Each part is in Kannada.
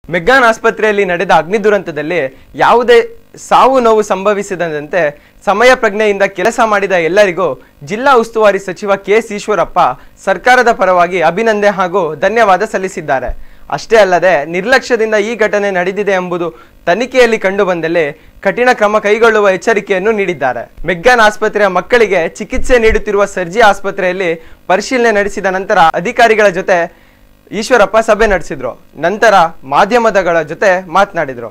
ಮೆಗ್ಗಾನ್ ಆಸ್ಪತ್ರೆಯಲ್ಲಿ ನಡೆದ ಅಗ್ನಿ ದುರಂತದಲ್ಲಿ ಯಾವುದೇ ಸಾವು ನೋವು ಸಂಭವಿಸದಂತೆ ಸಮಯ ಪ್ರಜ್ಞೆಯಿಂದ ಕೆಲಸ ಮಾಡಿದ ಎಲ್ಲರಿಗೂ ಜಿಲ್ಲಾ ಉಸ್ತುವಾರಿ ಸಚಿವ ಕೆ ಎಸ್ ಈಶ್ವರಪ್ಪ ಸರ್ಕಾರದ ಪರವಾಗಿ ಅಭಿನಂದನೆ ಹಾಗೂ ಧನ್ಯವಾದ ಸಲ್ಲಿಸಿದ್ದಾರೆ ಅಷ್ಟೇ ಅಲ್ಲದೆ ನಿರ್ಲಕ್ಷ್ಯದಿಂದ ಈ ಘಟನೆ ನಡೆದಿದೆ ಎಂಬುದು ತನಿಖೆಯಲ್ಲಿ ಕಂಡುಬಂದಲ್ಲಿ ಕಠಿಣ ಕ್ರಮ ಕೈಗೊಳ್ಳುವ ಎಚ್ಚರಿಕೆಯನ್ನು ನೀಡಿದ್ದಾರೆ ಮೆಗ್ಗಾನ್ ಆಸ್ಪತ್ರೆಯ ಮಕ್ಕಳಿಗೆ ಚಿಕಿತ್ಸೆ ನೀಡುತ್ತಿರುವ ಸರ್ಜಿ ಆಸ್ಪತ್ರೆಯಲ್ಲಿ ಪರಿಶೀಲನೆ ನಡೆಸಿದ ನಂತರ ಅಧಿಕಾರಿಗಳ ಜೊತೆ ಈಶ್ವರಪ್ಪ ಸಭೆ ನಡೆಸಿದ್ರು ನಂತರ ಮಾಧ್ಯಮದಗಳ ಜೊತೆ ಮಾತನಾಡಿದ್ರು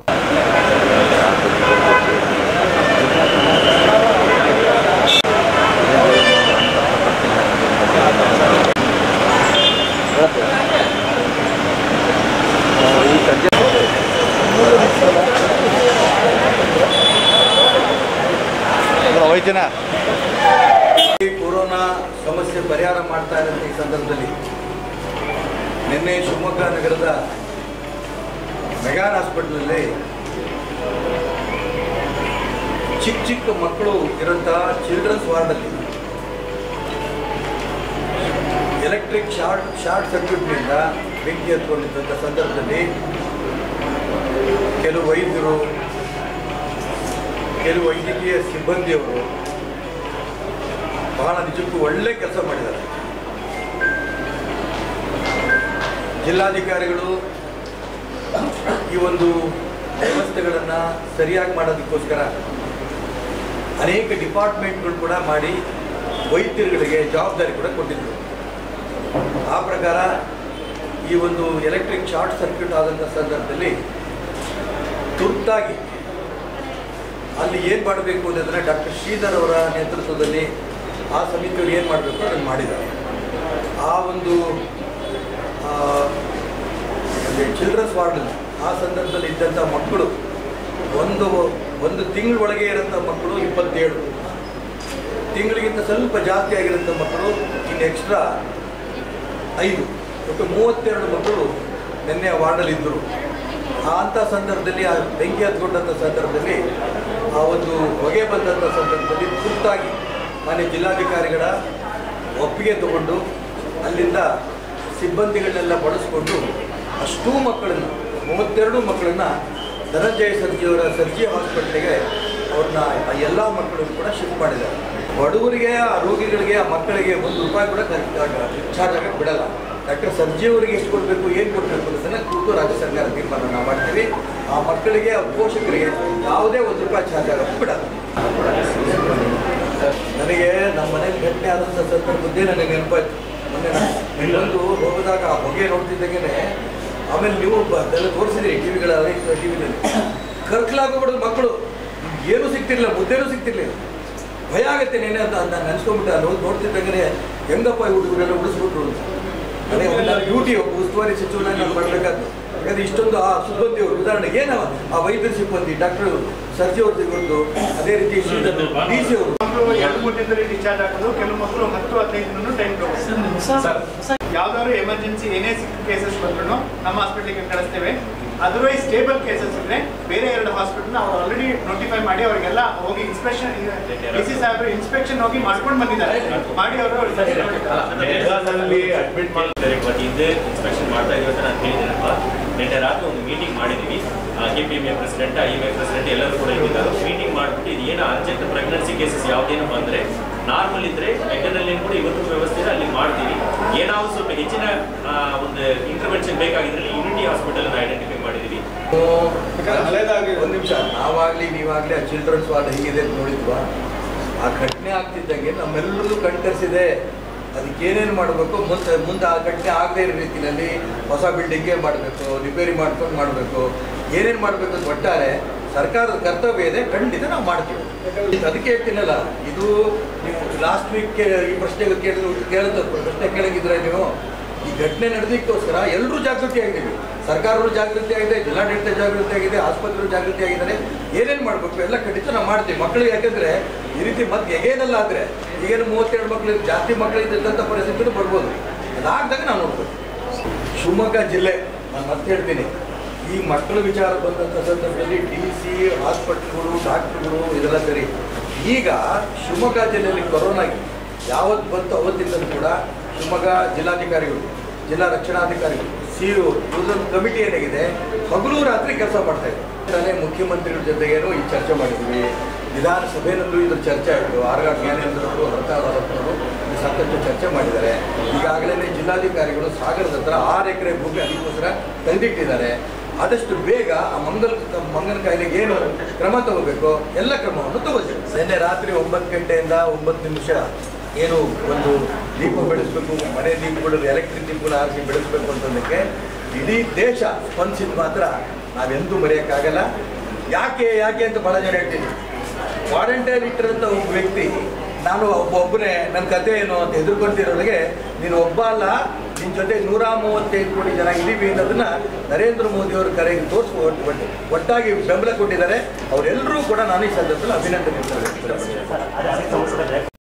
ವೈದ್ಯನ ಈ ಕೊರೋನಾ ಸಮಸ್ಯೆ ಪರಿಹಾರ ಮಾಡ್ತಾ ಇರೋಂಥ ಈ ಸಂದರ್ಭದಲ್ಲಿ ನಿನ್ನೆ ಶಿವಮೊಗ್ಗ ನಗರದ ಮೆಗಾನ್ ಹಾಸ್ಪಿಟ್ಲಲ್ಲಿ ಚಿಕ್ಕ ಚಿಕ್ಕ ಮಕ್ಕಳು ಇರೋಂತಹ ಚಿಲ್ಡ್ರನ್ಸ್ ವಾರ್ಡಲ್ಲಿ ಎಲೆಕ್ಟ್ರಿಕ್ ಶಾರ್ಟ್ ಶಾರ್ಟ್ ಸರ್ಕ್ಯೂಟ್ನಿಂದ ಬೆಂಕಿ ಹತ್ಕೊಂಡಿದ್ದಂಥ ಸಂದರ್ಭದಲ್ಲಿ ಕೆಲವು ವೈದ್ಯರು ಕೆಲವು ವೈದ್ಯಕೀಯ ಸಿಬ್ಬಂದಿಯವರು ಬಹಳ ನಿಜಕ್ಕೂ ಒಳ್ಳೆ ಕೆಲಸ ಮಾಡಿದ್ದಾರೆ ಜಿಲ್ಲಾಧಿಕಾರಿಗಳು ಈ ಒಂದು ವ್ಯವಸ್ಥೆಗಳನ್ನು ಸರಿಯಾಗಿ ಮಾಡೋದಕ್ಕೋಸ್ಕರ ಅನೇಕ ಡಿಪಾರ್ಟ್ಮೆಂಟ್ಗಳು ಕೂಡ ಮಾಡಿ ವೈದ್ಯರುಗಳಿಗೆ ಜವಾಬ್ದಾರಿ ಕೂಡ ಕೊಟ್ಟಿದ್ದರು ಆ ಪ್ರಕಾರ ಈ ಒಂದು ಎಲೆಕ್ಟ್ರಿಕ್ ಶಾರ್ಟ್ ಸರ್ಕ್ಯೂಟ್ ಆದಂಥ ಸಂದರ್ಭದಲ್ಲಿ ತುರ್ತಾಗಿ ಅಲ್ಲಿ ಏನು ಮಾಡಬೇಕು ಅನ್ನೋದನ್ನ ಡಾಕ್ಟರ್ ಶ್ರೀಧರ್ ಅವರ ನೇತೃತ್ವದಲ್ಲಿ ಆ ಸಮಿತಿಯವರು ಏನು ಮಾಡಬೇಕು ಅದನ್ನು ಮಾಡಿದ್ದಾರೆ ಆ ಒಂದು ಚಿಲ್ಡ್ರನ್ಸ್ ವಾರ್ಡಲ್ಲಿ ಆ ಸಂದರ್ಭದಲ್ಲಿ ಇದ್ದಂಥ ಮಕ್ಕಳು ಒಂದು ಒಂದು ತಿಂಗಳೊಳಗೆ ಇರೋಂಥ ಮಕ್ಕಳು ಇಪ್ಪತ್ತೇಳು ತಿಂಗಳಿಗಿಂತ ಸ್ವಲ್ಪ ಜಾಸ್ತಿ ಆಗಿರೋಂಥ ಮಕ್ಕಳು ಇನ್ನು ಎಕ್ಸ್ಟ್ರಾ ಐದು ಒಟ್ಟು ಮೂವತ್ತೆರಡು ಮಕ್ಕಳು ನಿನ್ನೆ ವಾರ್ಡಲ್ಲಿ ಇದ್ದರು ಆ ಅಂಥ ಸಂದರ್ಭದಲ್ಲಿ ಆ ಬೆಂಕಿ ಹತ್ಕೊಂಡಂಥ ಸಂದರ್ಭದಲ್ಲಿ ಆ ಒಂದು ಹೊಗೆ ಬಂದಂಥ ಸಂದರ್ಭದಲ್ಲಿ ತುರ್ತಾಗಿ ಮಾನ್ಯ ಜಿಲ್ಲಾಧಿಕಾರಿಗಳ ಒಪ್ಪಿಗೆ ತಗೊಂಡು ಅಲ್ಲಿಂದ ಸಿಬ್ಬಂದಿಗಳನ್ನೆಲ್ಲ ಬಳಸ್ಕೊಂಡು ಅಷ್ಟೂ ಮಕ್ಕಳನ್ನು ಮೂವತ್ತೆರಡು ಮಕ್ಕಳನ್ನು ಧನಂಜಯ ಸರ್ಜಿಯವರ ಸರ್ಜಿ ಹಾಸ್ಪಿಟ್ಲಿಗೆ ಅವ್ರನ್ನ ಆ ಎಲ್ಲ ಮಕ್ಕಳನ್ನು ಕೂಡ ಶಿಫ್ಟ್ ಮಾಡಿದ್ದಾರೆ ಬಡವರಿಗೆ ಆ ರೋಗಿಗಳಿಗೆ ಆ ಮಕ್ಕಳಿಗೆ ಒಂದು ರೂಪಾಯಿ ಕೂಡ ಚಾರ್ಜ್ ಆಗಕ್ಕೆ ಬಿಡಲ್ಲ ಡಾಕ್ಟರ್ ಸರ್ಜಿಯವರಿಗೆ ಎಷ್ಟು ಕೊಡಬೇಕು ಏನು ಕೊಡಬೇಕು ಅನ್ನೋದನ್ನ ಕೂತು ರಾಜ್ಯ ಸರ್ಕಾರ ತೀರ್ಮಾನ ನಾವು ಮಾಡ್ತೀವಿ ಆ ಮಕ್ಕಳಿಗೆ ಆ ಪೋಷಕರಿಗೆ ಯಾವುದೇ ಒಂದು ರೂಪಾಯಿ ಚಾರ್ಜ್ ಆಗಕ್ಕೆ ಬಿಡಲ್ಲ ನನಗೆ ನಮ್ಮ ಮನೇಲಿ ಘಟನೆ ಆದಂಥ ಸಂದರ್ಭದ್ದೇ ನನಗೆ ನೆನಪಾಯ್ತು ಮೊನ್ನೆ ನಾನು ಇಲ್ಲೊಂದು ಹೋಗಿದಾಗ ಆ ಹೊಗೆ ನೋಡ್ತಿದ್ದಾಗೇನೆ ಆಮೇಲೆ ನೀವು ಅದೆಲ್ಲ ತೋರಿಸಿದ್ರಿ ಟಿ ವಿಗಳಲ್ಲಿ ಟಿ ವಿನಲ್ಲಿ ಕರ್ಕಲಾಗೋಗ್ಬಿಡೋದು ಮಕ್ಕಳು ಏನೂ ಸಿಗ್ತಿರ್ಲಿಲ್ಲ ಮುದ್ದೆನೂ ಸಿಗ್ತಿರ್ಲಿಲ್ಲ ಭಯ ಆಗುತ್ತೆ ನೆನೆ ಅಂತ ನಾನು ನೆನೆಸ್ಕೊಂಡ್ಬಿಟ್ಟೆ ಅಲ್ಲಿ ಹೋಗಿ ನೋಡ್ತಿದ್ದಾಗನೇ ಹೆಂಗಪ್ಪ ಈ ಹುಡುಗರೆಲ್ಲ ಉಳಿಸ್ಬಿಟ್ರು ಅಂತ ನನಗೆ ಒಂದು ಡ್ಯೂಟಿ ಒಬ್ಬ ಉಸ್ತುವಾರಿ ಸಚಿವನಾಗಿ ನಾನು ಮಾಡಬೇಕಾದ್ದು ಯಾಕಂದ್ರೆ ಇಷ್ಟೊಂದು ಆ ಸಿಬ್ಬಂದಿಯವರು ಉದಾಹರಣೆಗೆ ಏನವ ಆ ವೈದ್ಯರ ಸಿಬ್ಬಂದಿ ಡಾಕ್ಟರ್ ಸರ್ಜಿ ಅವ್ರದ್ದು ಇವ್ರದ್ದು ಅದೇ ರೀತಿ ಡಿ ಸಿ ಅವರು ಮಕ್ಕಳು ಎರಡು ಮೂರು ದಿನದಲ್ಲಿ ಡಿಸ್ಚಾರ್ಜ್ ಆಗೋದು ಕೆಲವು ಮಕ್ಕಳು ಹತ್ತು ಹದಿನೈದು ದಿನ ಟೈಮ್ ತಗೋತಾರೆ ಯಾವ್ದಾದ್ರು ಎಮರ್ಜೆನ್ಸಿ ಏನೇ ಸಿಕ್ಕ ಕೇಸಸ್ ಬಂದ್ರು ನಮ್ಮ ಹಾಸ್ಪಿಟ್ಲಿಗೆ ಕಳಿಸ್ತೇವೆ ಅದರ್ವೈಸ್ ಸ್ಟೇಬಲ್ ಕೇಸಸ್ ಇದ್ರೆ ಬೇರೆ ಎರಡು ಹಾಸ್ಪಿಟಲ್ ಅವ್ರು ಆಲ್ರೆಡಿ ನೋಟಿಫೈ ಮಾಡಿ ಅವರಿಗೆಲ್ಲ ಹೋಗಿ ಇನ್ಸ್ಪೆಕ್ಷನ್ ಡಿ ಸಿ ಸಾಹೇಬರು ಇನ್ಸ್ಪೆಕ್ಷನ್ ಹೋಗಿ ಮಾಡ್ಕೊಂಡು ಬಂದಿದ್ದಾರೆ ಮಾಡಿ ಅವರು ಅಡ್ಮಿಟ್ ಮಾಡ್ತಾರೆ ವತಿಯಿಂದ ಇನ್ಸ್ಪೆಕ್ಷನ್ ಮಾಡ್ತಾ ಇದೀವಿ ಅಂತ ನಾನು ಹೇಳಿದ್ದೀನಪ್ಪ ನಿನ್ನೆ ರಾತ್ರಿ ಒಂದು ಮೀಟಿಂಗ್ ಮಾಡಿದ್ದೀವಿ K P M A president I M A president ಎಲ್ಲರೂ ಕೂಡ ಇಟ್ಟಿದ್ದಾರೆ ಮೀಟಿಂಗ್ ಮಾಡಿಬಿಟ್ಟು ಇದು ಏನು ಅರ್ಜೆಂಟ್ ಪ್ರೆಗ್ನೆನ್ಸಿ ಕೇಸಸ್ ಯಾವುದೇನು ಬಂದರೆ ನಾರ್ಮಲ್ ಇದ್ರೆ ಮೆಗನಲ್ಲಿ ಕೂಡ ಇವತ್ತು ವ್ಯವಸ್ಥೆ ಅಲ್ಲಿ ಮಾಡ್ತೀವಿ ಏನಾದ್ರು ಸ್ವಲ್ಪ ಹೆಚ್ಚಿನ ಆ, ಒಂದು ಇಂಟರ್ವೆನ್ಷನ್ ಬೇಕಾಗಿದ್ರೆ ಯುನಿಟಿ ಹಾಸ್ಪಿಟಲ್ ಐಡೆಂಟಿಫೈ ಮಾಡಿದ್ದೀವಿ ಹಳೇದಾಗಿ ಒಂದು ನಿಮಿಷ ನಾವಾಗ್ಲಿ ನೀವಾಗ್ಲಿ ಆ ಚಿಲ್ಡ್ರನ್ಸ್ ವಾರ್ಡ್ ಹೇಗಿದೆ ಅಂತ ನೋಡಿದ್ವಾ ಆ ಘಟನೆ ಆಗ್ತಿದ್ದಂಗೆ ನಮ್ಮೆಲ್ಲರದು ಕಣ್ತರಿಸಿದೆ ಅದಕ್ಕೆ ಏನೇನು ಮಾಡಬೇಕು ಮುಂದೆ ಮುಂದೆ ಆ ಘಟನೆ ಆಗದೇ ಇರೋ ರೀತಿಯಲ್ಲಿ ಹೊಸ ಬಿಲ್ಡಿಂಗೇ ಮಾಡಬೇಕು ರಿಪೇರಿ ಮಾಡ್ಕೊಂಡು ಮಾಡಬೇಕು ಏನೇನು ಮಾಡಬೇಕು ಅಂತ ಒಟ್ಟಾರೆ ಸರ್ಕಾರದ ಕರ್ತವ್ಯ ಇದೆ ಖಂಡಿತ ನಾವು ಮಾಡ್ತೀವಿ ಅದಕ್ಕೆ ಹೇಳ್ತೀನಲ್ಲ ಇದು ನೀವು ಲಾಸ್ಟ್ ವೀಕ್ ಈ ಪ್ರಶ್ನೆ ಕೇಳಿದ್ರು ಕೇಳಿದ ಪ್ರಶ್ನೆ ಕೇಳಂಗಿದ್ರೆ ನೀವು ಈ ಘಟನೆ ನಡೆದಕ್ಕೋಸ್ಕರ ಎಲ್ಲರೂ ಜಾಗೃತಿ ಆಗಿದ್ದೀವಿ ಸರ್ಕಾರಗಳು ಜಾಗೃತಿ ಆಗಿದೆ ಜಿಲ್ಲಾಡಳಿತ ಜಾಗೃತಿ ಆಗಿದೆ ಆಸ್ಪತ್ರೆಗಳು ಜಾಗೃತಿ ಆಗಿದ್ದಾರೆ ಏನೇನು ಮಾಡಬೇಕು ಎಲ್ಲ ಖಂಡಿತ ನಾವು ಮಾಡ್ತೀವಿ ಮಕ್ಕಳಿಗೆ ಯಾಕಂದ್ರೆ ಈ ರೀತಿ ಮತ್ತೆ ಎಗೇನಲ್ಲ ಆದರೆ ಈಗೇನು ಮೂವತ್ತೆರಡು ಮಕ್ಕಳು ಜಾಸ್ತಿ ಮಕ್ಕಳು ಇದ್ದಂಥ ಪರಿಸ್ಥಿತಿನೂ ಬರ್ಬೋದು ಅದಾಗದಾಗ ನಾವು ನೋಡ್ಬೇಕು ಶಿವಮೊಗ್ಗ ಜಿಲ್ಲೆ ನಾನು ಮತ್ತೆ ಹೇಳ್ತೀನಿ ಈ ಮಕ್ಕಳ ವಿಚಾರ ಬಂದಂಥ ಸಂದರ್ಭದಲ್ಲಿ ಡಿ ಸಿ ಹಾಸ್ಪಿಟ್ಲ್ಗಳು ಡಾಕ್ಟ್ರುಗಳು ಇದೆಲ್ಲ ಸರಿ ಈಗ ಶಿವಮೊಗ್ಗ ಜಿಲ್ಲೆಯಲ್ಲಿ ಕೊರೋನಾ ಯಾವತ್ತು ಬಂತು ಅವತ್ತಿಂದಲೂ ಕೂಡ ಶಿವಮೊಗ್ಗ ಜಿಲ್ಲಾಧಿಕಾರಿಗಳು ಜಿಲ್ಲಾ ರಕ್ಷಣಾಧಿಕಾರಿಗಳು ಸಿ ಯು ಇವ್ರದ್ದೊಂದು ಕಮಿಟಿ ಏನಾಗಿದೆ ಹಗಲು ರಾತ್ರಿ ಕೆಲಸ ಮಾಡ್ತಾ ಇದೆ ತಾನೇ ಮುಖ್ಯಮಂತ್ರಿಗಳ ಜೊತೆಗೇನು ಈ ಚರ್ಚೆ ಮಾಡಿದ್ವಿ ವಿಧಾನಸಭೆಯಲ್ಲೂ ಇದ್ರ ಚರ್ಚೆ ಆಯಿತು ಆರ್ ಆರ್ ಜ್ಞಾನೇಂದ್ರರು ಹರತಾಳರವರು ಸಾಕಷ್ಟು ಚರ್ಚೆ ಮಾಡಿದ್ದಾರೆ ಈಗಾಗಲೇ ಜಿಲ್ಲಾಧಿಕಾರಿಗಳು ಸಾಗರದ ಹತ್ರ ಆರು ಎಕರೆ ಭೂಮಿ ಅದಕ್ಕೋಸ್ಕರ ತೆಗೆದಿಟ್ಟಿದ್ದಾರೆ ಆದಷ್ಟು ಬೇಗ ಆ ಮಂಗಲ್ ಮಂಗನ ಕಾಯಿಲೆಗೆ ಏನು ಕ್ರಮ ತಗೋಬೇಕು ಎಲ್ಲ ಕ್ರಮವನ್ನು ತಗೋಬೇಕು ನಿನ್ನೆ ರಾತ್ರಿ ಒಂಬತ್ತು ಗಂಟೆಯಿಂದ ಒಂಬತ್ತು ನಿಮಿಷ ಏನು ಒಂದು ದೀಪ ಬೆಳೆಸಬೇಕು ಮನೆ ದೀಪಗಳು ಎಲೆಕ್ಟ್ರಿಕ್ ದೀಪಗಳು ಹಾಕಿ ಬೆಳೆಸಬೇಕು ಅಂತಂದಕ್ಕೆ ಇಡೀ ದೇಶ ಸ್ಪಂದಿಸಿದ ಮಾತ್ರ ನಾವೆಂದೂ ಮರೆಯೋಕ್ಕಾಗಲ್ಲ ಯಾಕೆ ಯಾಕೆ ಅಂತ ಭಾಳ ಜನ ಹೇಳ್ತೀನಿ ಕ್ವಾರಂಟೈನ್ ಇಟ್ಟಿರೋಂಥ ಒಬ್ಬ ವ್ಯಕ್ತಿ ನಾನು ಒಬ್ಬ ಒಬ್ಬನೇ ನನ್ನ ಕತೆ ಏನು ಅಂತ ಹೆದರ್ಕೊಂತಿರೋರಿಗೆ ನೀನು ಒಬ್ಬ ಅಲ್ಲ ನಿನ್ನ ಜೊತೆ ನೂರ ಮೂವತ್ತೈದು ಕೋಟಿ ಜನ ಇದ್ದೀವಿ ಅನ್ನೋದನ್ನ ನರೇಂದ್ರ ಮೋದಿ ಅವರ ಕರೆಗೆ ತೋರಿಸುವ ಒಟ್ಟು ಒಟ್ಟಾಗಿ ಬೆಂಬಲ ಕೊಟ್ಟಿದ್ದಾರೆ ಅವರೆಲ್ಲರೂ ಕೂಡ ನಾನು ಈ ಸಂದರ್ಭದಲ್ಲಿ ಅಭಿನಂದನೆ ಸಲ್ಲಿಸ್ತೀನಿ.